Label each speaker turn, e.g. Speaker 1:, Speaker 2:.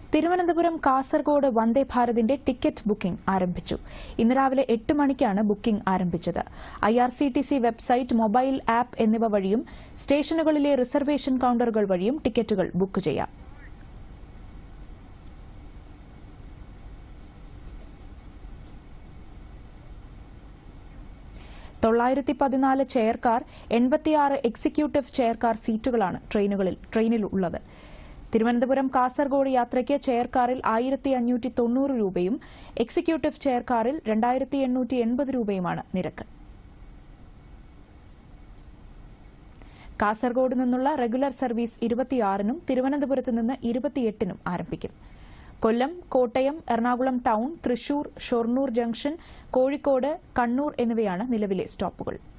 Speaker 1: തിരുവനന്തപുരം കാസർഗോഡ് വന്ദേ ഭാരതിന്റെ ticket booking ആരംഭിച്ചു ഇന്ന് രാവിലെ എട്ട് മണിക്കാണ് ബുക്കിംഗ് ആരംഭിച്ചത് I R C T C website mobile app എന്നിവ വഴിയും സ്റ്റേഷനുകളിലെ റിസർവേഷൻ കൌണ്ടറുകൾ വഴിയും ടിക്കറ്റുകൾ ബുക്ക് ചെയ്യാം തൊള്ളായിരത്തി പതിനാല് ചെയർകാർ എൺപത്തിയാറ് എക്സിക്യൂട്ടീവ് ചെയർകാർ സീറ്റുകളാണ് ട്രെയിനുകളിൽ ട്രെയിനിലുള്ളത് തിരുവനന്തപുരം കാസർഗോഡ് യാത്രയ്ക്ക് ചെയർകാറിൽ ആയിരത്തി അഞ്ഞൂറ്റി തൊണ്ണൂറ് രൂപയും എക്സിക്യൂട്ടീവ് ചെയർകാറിൽ രണ്ടായിരത്തി എണ്ണൂറ്റി എൺപത് രൂപയുമാണ് നിരക്ക് കാസർഗോഡ് നിന്നുള്ള റെഗുലർ സർവീസ് ഇരുപത്തിയാറിനും തിരുവനന്തപുരത്ത് നിന്ന് ഇരുപത്തിയെട്ടിനും ആരംഭിക്കും കൊല്ലം കോട്ടയം എറണാകുളം ടൌൺ തൃശൂർ ഷൊർണൂർ ജംഗ്ഷൻ കോഴിക്കോട് കണ്ണൂർ എന്നിവയാണ് നിലവിലെ സ്റ്റോപ്പുകൾ